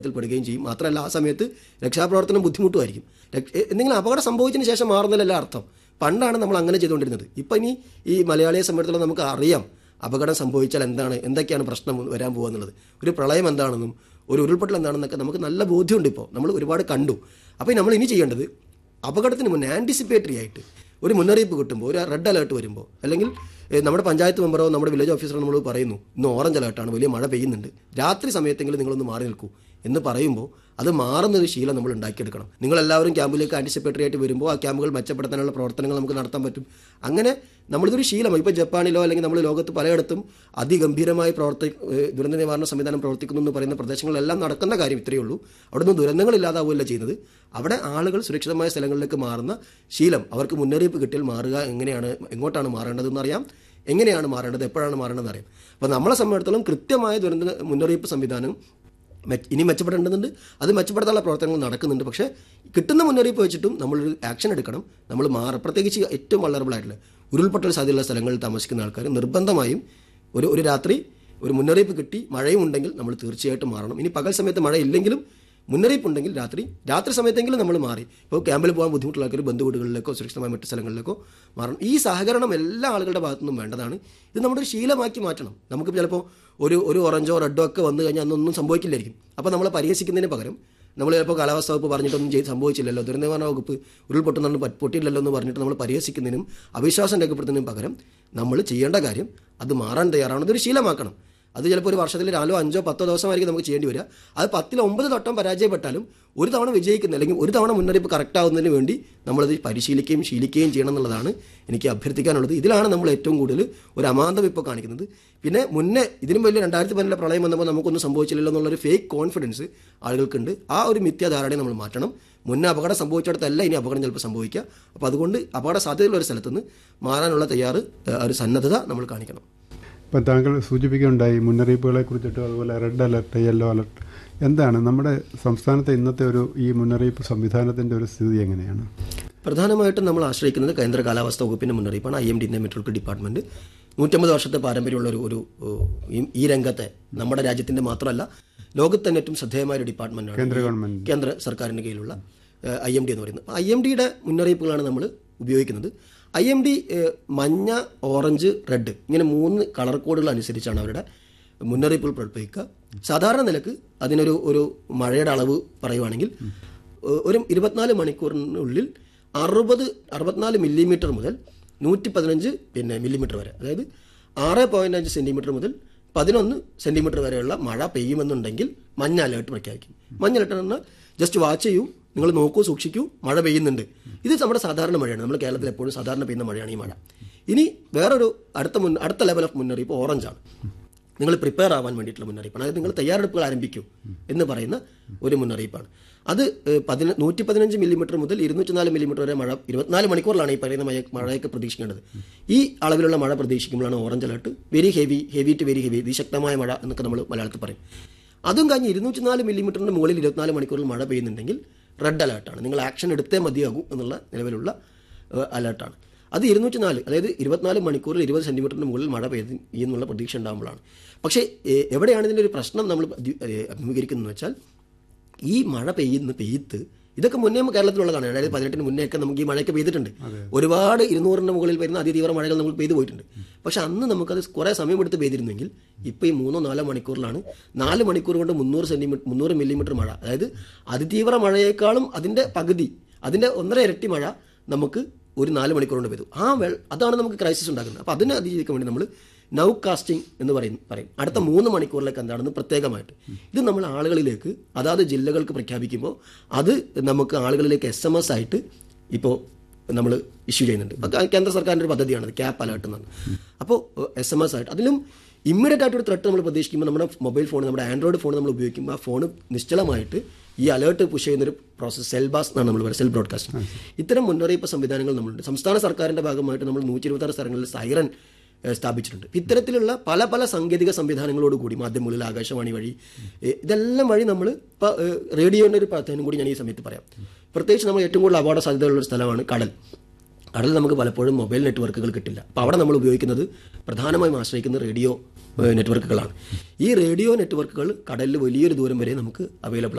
പെടുകയും ചെയ്യും മാത്രമല്ല ആ സമയത്ത് രക്ഷാപ്രവർത്തനം ബുദ്ധിമുട്ടുമായിരിക്കും രക്ഷ- എ- എന്തെങ്കിലും അപകടം സംഭവിച്ചതിന് ശേഷം മാറുന്നതിലല്ല അർത്ഥം പണ്ടാണ് നമ്മൾ അങ്ങനെ ചെയ്തുകൊണ്ടിരുന്നത് ഇപ്പം ഇനി ഈ മലയാളിയെ സംബന്ധിച്ചിടത്തോളം നമുക്ക് അറിയാം അപകടം സംഭവിച്ചാൽ എന്താണ് എന്തൊക്കെയാണ് പ്രശ്നം വരാൻ പോകുക എന്നുള്ളത് ഒരു പ്രളയം എന്താണെന്നും ഒരു ഉരുൾപൊട്ടൽ എന്താണെന്നൊക്കെ നമുക്ക് നല്ല ബോധ്യമുണ്ട് ഇപ്പോൾ നമ്മൾ ഒരുപാട് കണ്ടു അപ്പോൾ നമ്മൾ ഇനി ചെയ്യേണ്ടത് അപകടത്തിന് മുന്നേ ആൻറ്റിസിപ്പേറ്ററി ആയിട്ട് ഒരു മുന്നറിയിപ്പ് കിട്ടുമ്പോൾ ഒരു റെഡ് അലേർട്ട് വരുമ്പോൾ അല്ലെങ്കിൽ ഏഹ്, നമ്മുടെ പഞ്ചായത്ത് മെമ്പറോ നമ്മുടെ വില്ലേജ് ഓഫീസറോ നമ്മൾ പറയുന്നു ഇന്ന് ഓറഞ്ച് അലേർട്ടാണ് വലിയ മഴ പെയ്യുന്നുണ്ട് രാത്രി സമയത്തെങ്കിലും നിങ്ങളൊന്ന് മാറി നിൽക്കൂ എന്ന് പറയുമ്പോൾ അത് മാറുന്ന ഒരു ശീലം നമ്മൾ ഉണ്ടാക്കിയെടുക്കണം നിങ്ങളെല്ലാവരും ക്യാമ്പിലേക്ക് ആൻറ്റിസിപ്പേറ്ററി ആയിട്ട് വരുമ്പോൾ ആ ക്യാമ്പുകൾ മെച്ചപ്പെടുത്താനുള്ള പ്രവർത്തനങ്ങൾ നമുക്ക് നടത്താൻ പറ്റും അങ്ങനെ നമ്മളിതൊരു ശീലമായി ഇപ്പോൾ ജപ്പാനിലോ അല്ലെങ്കിൽ നമ്മൾ ലോകത്ത് പലയിടത്തും അതിഗംഭീരമായി പ്രവർത്തി ഏഹ്, ദുരന്ത നിവാരണ സംവിധാനം പ്രവർത്തിക്കുന്നു എന്ന് പറയുന്ന പ്രദേശങ്ങളിലെല്ലാം നടക്കുന്ന കാര്യം ഇത്രയേ ഉള്ളൂ അവിടെ നിന്ന് ദുരന്തങ്ങൾ ഇല്ലാതാവുകയല്ല ചെയ്യുന്നത് അവിടെ ആളുകൾ സുരക്ഷിതമായ സ്ഥലങ്ങളിലേക്ക് മാറുന്ന ശീലം അവർക്ക് മുന്നറിയിപ്പ് കിട്ടിയാൽ മാറുക എങ്ങനെയാണ് എങ്ങോട്ടാണ് മാറേണ്ടതെന്ന് അറിയാം എങ്ങനെയാണ് മാറേണ്ടത് എപ്പോഴാണ് മാറേണ്ടതെന്ന് അറിയാം അപ്പോൾ നമ്മളെ സംബന്ധിച്ചിടത്തോളം കൃത്യമായ ദുരന്ത മുന്നറിയിപ്പ് സംവിധാനം മെച്ച- ഇനി മെച്ചപ്പെടേണ്ടതുണ്ട് അത് മെച്ചപ്പെടുത്താനുള്ള പ്രവർത്തനങ്ങൾ നടക്കുന്നുണ്ട് പക്ഷേ കിട്ടുന്ന മുന്നറിയിപ്പ് വെച്ചിട്ടും നമ്മളൊരു ആക്ഷൻ എടുക്കണം നമ്മൾ മാറ പ്രത്യേകിച്ച് ഏറ്റവും വളറബിൾ ആയിട്ടുള്ള ഉരുൾപൊട്ടൽ സാധ്യതയുള്ള സ്ഥലങ്ങളിൽ താമസിക്കുന്ന ആൾക്കാർ നിർബന്ധമായും ഒരു ഒരു രാത്രി ഒരു മുന്നറിയിപ്പ് കിട്ടി മഴയും ഉണ്ടെങ്കിൽ നമ്മൾ തീർച്ചയായിട്ടും മാറണം ഇനി പകൽ സമയത്ത് മഴ ഇല്ലെങ്കിലും മുന്നറിയിപ്പ് ഉണ്ടെങ്കിൽ രാത്രി രാത്രി സമയത്തെങ്കിലും നമ്മൾ മാറി ഇപ്പോൾ ക്യാമ്പിൽ പോകാൻ ബുദ്ധിമുട്ടുള്ള ആൾക്കാർ ബന്ധുവീടുകളിലേക്കോ സുരക്ഷിതമായ മറ്റു സ്ഥലങ്ങളിലേക്കോ മാറണം ഈ സഹകരണം എല്ലാ ആളുകളുടെ ഭാഗത്തു നിന്നും വേണ്ടതാണ് ഇത് നമ്മുടെ ഒരു ശീലമാക്കി മാറ്റണം നമുക്ക് ചിലപ്പോൾ ഒരു ഒരു ഓറഞ്ചോ റെഡോ ഒക്കെ വന്നു കഴിഞ്ഞാൽ അന്നൊന്നും സംഭവിക്കില്ലായിരിക്കും അപ്പോൾ നമ്മളെ പരിഹസിക്കുന്നതിന് പകരം നമ്മൾ ചിലപ്പോൾ കാലാവസ്ഥ വകുപ്പ് പറഞ്ഞിട്ടൊന്നും ചെയ്ത് സംഭവിച്ചില്ലല്ലോ ദുരന്ത നിവാരണ വകുപ്പ് ഉരുൾപൊട്ടുന്നു പൊട്ടിയില്ലല്ലോ എന്ന് പറഞ്ഞിട്ട് നമ്മൾ പരിഹസിക്കുന്നതിനും അവിശ്വാസം രേഖപ്പെടുത്തുന്നതിനും പകരം നമ്മൾ ചെയ്യേണ്ട കാര്യം അത് മാറാൻ തയ്യാറാണ് ഇതൊരു ശീലമാക്കണം അത് ചിലപ്പോൾ ഒരു വർഷത്തിൽ നാലോ അഞ്ചോ പത്തോ ദിവസമായിരിക്കും നമുക്ക് ചെയ്യേണ്ടി വരിക അത് പത്തിൽ ഒമ്പത് തൊട്ടം പരാജയപ്പെട്ടാലും ഒരു തവണ വിജയിക്കുന്ന അല്ലെങ്കിൽ ഒരു തവണ മുന്നറിയിപ്പ് കറക്റ്റ് ആവുന്നതിന് വേണ്ടി നമ്മളത് പരിശീലിക്കുകയും ശീലിക്കുകയും ചെയ്യണം എന്നുള്ളതാണ് എനിക്ക് അഭ്യർത്ഥിക്കാനുള്ളത് ഇതിലാണ് നമ്മൾ ഏറ്റവും കൂടുതൽ ഒരു അമാന്തം ഇപ്പോൾ കാണിക്കുന്നത് പിന്നെ മുന്നേ ഇതിനും വലിയ രണ്ടായിരത്തി പതിനെട്ടിലെ പ്രളയം വന്നപ്പോൾ നമുക്കൊന്നും സംഭവിച്ചില്ലല്ലോ എന്നുള്ളൊരു ഫേക്ക് കോൺഫിഡൻസ് ആളുകൾക്കുണ്ട് ആ ഒരു മിഥ്യാധാരണയെ നമ്മൾ മാറ്റണം മുന്നേ അപകടം സംഭവിച്ചിടത്തല്ല ഇനി അപകടം ചിലപ്പോൾ സംഭവിക്കുക അപ്പോൾ അതുകൊണ്ട് അപകട സാധ്യതയുള്ള ഒരു സ്ഥലത്തുനിന്ന് മാറാനുള്ള തയ്യാറ് ഏഹ്, ഒരു സന്നദ്ധത നമ്മൾ കാണിക്കണം ഇപ്പം താങ്കൾ സൂചിപ്പിക്കുകയുണ്ടായി മുന്നറിയിപ്പുകളെ കുറിച്ചിട്ടും അതുപോലെ റെഡ് അലർട്ട് യെല്ലോ അലർട്ട് എന്താണ് നമ്മുടെ സംസ്ഥാനത്തെ ഇന്നത്തെ ഒരു ഈ മുന്നറിയിപ്പ് സംവിധാനത്തിൻ്റെ ഒരു സ്ഥിതി എങ്ങനെയാണ് പ്രധാനമായിട്ടും നമ്മൾ ആശ്രയിക്കുന്നത് കേന്ദ്ര കാലാവസ്ഥാ വകുപ്പിന്റെ മുന്നറിയിപ്പാണ് I M D meteorology department നൂറ്റമ്പത് വർഷത്തെ പാരമ്പര്യമുള്ള ഒരു ഒരു ഏഹ്, ഈ- ഈ രംഗത്തെ നമ്മുടെ രാജ്യത്തിന്റെ മാത്രമല്ല ലോകത്ത് തന്നെ ഏറ്റവും ശ്രദ്ധേയമായ ഒരു ഡിപ്പാർട്ട്മെന്റാണ് കേന്ദ്ര ഗവൺമെന്റ് കേന്ദ്ര സർക്കാരിൻ്റെ കീഴിലുള്ള ഐ എം ഡി എന്ന് പറയുന്നത് ഐ എം ഡിയുടെ മുന്നറിയിപ്പുകളാണ് നമ്മൾ ഉപയോഗിക്കുന്നത് ഐ എം ഡി മഞ്ഞ ഓറഞ്ച് റെഡ് ഇങ്ങനെ മൂന്ന് കളർ കോഡുകൾ അനുസരിച്ചാണ് അവരുടെ മുന്നറിയിപ്പുകൾ പുറപ്പെടുവിക്കുക സാധാരണ നിലക്ക് അതിനൊരു ഒരു മഴയുടെ അളവ് പറയുവാണെങ്കിൽ ഏഹ്, ഒരു ഇരുപത്തിനാല് മണിക്കൂറിനുള്ളിൽ അറുപത് അറുപത്തിനാല് മില്ലിമീറ്റർ മുതൽ നൂറ്റി പതിനഞ്ച് പിന്നെ മില്ലിമീറ്റർ വരെ അതായത് ആറ് പോയിന്റ് അഞ്ച് സെന്റിമീറ്റർ മുതൽ പതിനൊന്ന് സെന്റിമീറ്റർ വരെയുള്ള മഴ പെയ്യുമെന്നുണ്ടെങ്കിൽ മഞ്ഞ അലേർട്ട് പ്രഖ്യാപിക്കും മഞ്ഞ അലേർട്ട് എന്ന് പറഞ്ഞാൽ ജസ്റ്റ് വാച്ച് ചെയ്യൂ നിങ്ങൾ നോക്കൂ സൂക്ഷിക്കൂ മഴ പെയ്യുന്നുണ്ട് ഇത് നമ്മുടെ സാധാരണ മഴയാണ് നമ്മൾ കേരളത്തിൽ എപ്പോഴും സാധാരണ പെയ്യുന്ന മഴയാണ് ഈ മഴ ഇനി വേറൊരു അടുത്ത മുൻ അടുത്ത ലെവൽ ഓഫ് മുന്നറിയിപ്പ് ഓറഞ്ചാണ് നിങ്ങൾ പ്രിപ്പയർ ആവാൻ വേണ്ടിയിട്ടുള്ള മുന്നറിയിപ്പാണ് അതായത് നിങ്ങൾ തയ്യാറെടുപ്പുകൾ ആരംഭിക്കൂ എന്ന് പറയുന്ന ഒരു മുന്നറിയിപ്പാണ് അത് ഏഹ്, പതിന നൂറ്റി പതിനഞ്ച് മില്ലിമീറ്റർ മുതൽ ഇരുന്നൂറ്റി നാല് മില്ലിമീറ്റർ വരെ മഴ ഇരുപത്തിനാല് മണിക്കൂറിലാണ് ഈ പറയുന്ന മഴ മഴയൊക്കെ പ്രതീക്ഷിക്കേണ്ടത് ഈ അളവിലുള്ള മഴ പ്രതീക്ഷിക്കുമ്പോഴാണ് orange alert very heavy heavy to very heavy അതിശക്തമായ മഴ എന്നൊക്കെ നമ്മൾ മലയാളത്തിൽ പറയും അതും കഴിഞ്ഞ് ഇരുന്നൂറ്റി നാല് മില്ലിമീറ്ററിന് മുകളിൽ ഇരുപത്തിനാല് മണിക്കൂറിൽ മഴ പെയ്യുന്നുണ്ടെങ്കിൽ റെഡ് അലർട്ടാണ് നിങ്ങൾ ആക്ഷൻ എടുത്തേ മതിയാകൂ എന്നുള്ള നിലവിലുള്ള ഏഹ്, അലർട്ടാണ് അത് ഇരുന്നൂറ്റി നാല് അതായത് ഇരുപത്തിനാല് മണിക്കൂറിൽ ഇരുപത് സെൻറ്റിമീറ്ററിന് മുകളിൽ മഴ പെയ്ത് എന്നുള്ള പ്രതീക്ഷ ഉണ്ടാകുമ്പോഴാണ് പക്ഷേ ഏഹ്, എവിടെയാണ് ഇതിൻ്റെ ഒരു പ്രശ്നം നമ്മൾ അധി- ഏഹ്, അഭിമുഖീകരിക്കുന്നത് വെച്ചാൽ ഈ മഴ പെയ്യുന്ന പെയ്ത്ത് ഇതൊക്കെ മുന്നേ കേരളത്തിലുള്ളതാണ് അതായത് പതിനെട്ടിന് മുന്നേ ഒക്കെ നമുക്ക് ഈ മഴയൊക്കെ പെയ്തിട്ടുണ്ട് ഒരുപാട് ഇരുന്നൂറിന് മുകളിൽ വരുന്ന അതിതീവ്ര മഴകൾ നമുക്ക് പെയ്തു പോയിട്ടുണ്ട് പക്ഷെ അന്ന് നമുക്കത് കുറേ സമയമെടുത്ത് പെയ്തിരുന്നെങ്കിൽ ഇപ്പോൾ ഈ മൂന്നോ നാലോ മണിക്കൂറിലാണ് നാല് മണിക്കൂർ കൊണ്ട് മുന്നൂറ് സെന്റിമീറ്റർ മുന്നൂറ് മില്ലിമീറ്റർ മഴ അതായത് അതിതീവ്ര മഴയേക്കാളും അതിൻ്റെ പകുതി അതിൻ്റെ ഒന്നര ഇരട്ടി മഴ നമുക്ക് ഒരു നാല് മണിക്കൂർ കൊണ്ട് പെയ്തു ആ വെൾ അതാണ് നമുക്ക് ക്രൈസിസ് ഉണ്ടാക്കുന്നത് അപ്പോൾ അതിനെ അതിജീവിക്കാൻ വേണ്ടി നമ്മൾ നൗ കാസ്റ്റിംഗ് എന്ന് പറയും പറയും അടുത്ത മൂന്ന് മണിക്കൂറിലേക്ക് എന്താണെന്ന് പ്രത്യേകമായിട്ട് ഇത് നമ്മൾ ആളുകളിലേക്ക് അതാത് ജില്ലകൾക്ക് പ്രഖ്യാപിക്കുമ്പോൾ അത് നമുക്ക് ആളുകളിലേക്ക് എസ് എം എസ് ആയിട്ട് ഇപ്പോൾ നമ്മൾ ഇഷ്യൂ ചെയ്യുന്നുണ്ട് അപ്പോൾ കേന്ദ്ര സർക്കാരിൻ്റെ ഒരു പദ്ധതിയാണ് ക്യാപ്പ് അലേർട്ട് എന്നാണ് അപ്പോൾ എസ് എം എസ് ആയിട്ട് അതിലും ഇമ്മീഡിയറ്റ് ആയിട്ട് ഒരു ത്രെട്ട് നമ്മൾ പ്രതീക്ഷിക്കുമ്പോൾ നമ്മുടെ മൊബൈൽ ഫോൺ നമ്മുടെ ആൻഡ്രോയിഡ് ഫോൺ നമ്മൾ ഉപയോഗിക്കുമ്പോൾ ആ ഫോൺ നിശ്ചലമായിട്ട് ഈ അലേർട്ട് പുഷ് ചെയ്യുന്ന ഒരു പ്രോസസ് സെൽബാസ് എന്നാണ് നമ്മൾ പറയുന്നത് സെൽ ബ്രോഡ്കാസ്റ്റ് ഇത്തരം മുന്നറിയിപ്പ് സംവിധാനങ്ങൾ നമ്മളുണ്ട് സംസ്ഥാന സർക്കാരിൻ്റെ ഭാഗമായിട്ട് നമ്മൾ നൂറ്റി ഇരുപത്താറ് സ്ഥലങ്ങളിൽ സൈറൻ ഏഹ് സ്ഥാപിച്ചിട്ടുണ്ട് ഇത്തരത്തിലുള്ള പല പല സാങ്കേതിക സംവിധാനങ്ങളോട് കൂടി മാധ്യമങ്ങളിൽ ആകാശവാണി വഴി ഏഹ് ഇതെല്ലാം വഴി നമ്മൾ ഇപ്പോൾ റേഡിയോൻ്റെ ഒരു പ്രാധാന്യം കൂടി ഞാൻ ഈ സമയത്ത് പറയാം പ്രത്യേകിച്ച് നമ്മൾ ഏറ്റവും കൂടുതൽ അപകട സാധ്യതയുള്ള ഒരു സ്ഥലമാണ് കടൽ കടലിൽ നമുക്ക് പലപ്പോഴും മൊബൈൽ നെറ്റ്വർക്കുകൾ കിട്ടില്ല അപ്പോൾ അവിടെ നമ്മൾ ഉപയോഗിക്കുന്നത് പ്രധാനമായും ആശ്രയിക്കുന്ന റേഡിയോ ഏഹ് നെറ്റ്വർക്കുകളാണ് ഈ റേഡിയോ നെറ്റ്വർക്കുകൾ കടലിൽ വലിയൊരു ദൂരം വരെ നമുക്ക് അവൈലബിൾ